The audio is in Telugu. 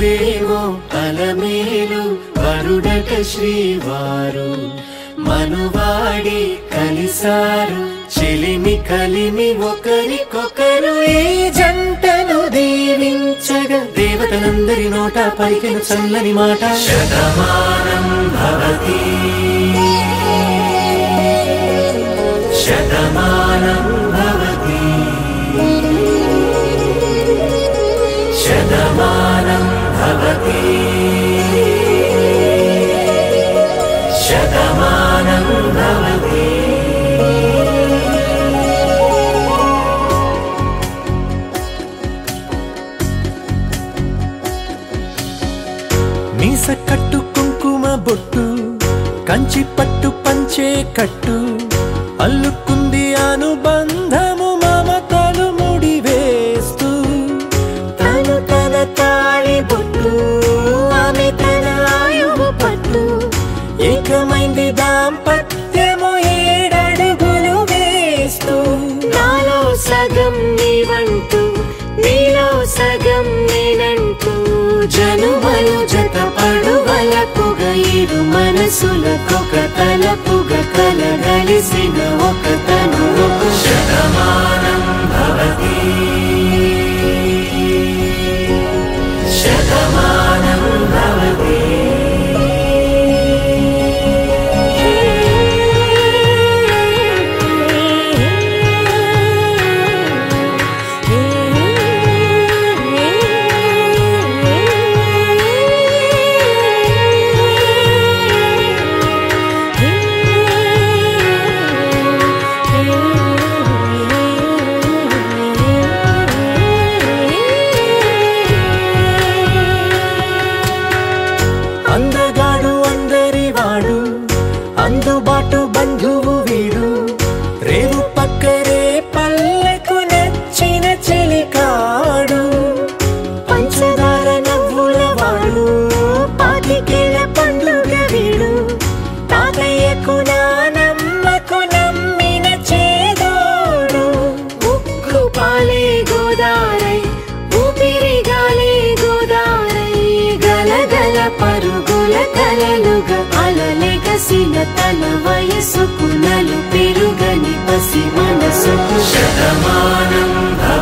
చదువేమో అలమేలు వరుడట శ్రీవారు మనువాడి కలిసారు చెలిమి కలిమి ఒకరికొకరు ఈ జంటను దీవించగా దేవతలందరి నోట పలికిన చల్లని మాట శతమానం భవతి శతమానం భవతి శతమానం భవతి శతమానం భవతి మీస కట్టు కుంకుమ బొట్టు కంచి పట్టు పంచే కట్టు అల్లుకుంది అనుబంధము మమతలు ముడి వేస్తూ తను తన తాళి బొట్టు ఆమె తన ఆయువు పట్టు ఏకమైంది దాంపత్యము ఏడడుగులు వేస్తూ నాలో సగం నీవంటూ నీలో సగం నేనంటూ జనుమలు జత పడువలపుగ ఇరు మనసులకొక తలపుగ కలగలిసిన ఒక తను ఒక శతమానం భవతి శతమానం భవతి అందగాడు అందరి వాడు అందుబాటు బంధువు వీడు రేవు పక్కరే పల్లెకు నచ్చిన చెలికాడు పంచదార నవ్వుల వాడు పాతికేల పండుగ వీడు తాతయ్యకు నానమ్మకు నమ్మిన చేదోడు ఉక్కు పాలే గోదారై ఊపిరి గాలే గోదారై గలగల పరుగుల కలలుగా అలలెగసిన తన వయసుకు నలు పెరుగని పసి మనసుకు శతమానం భవతి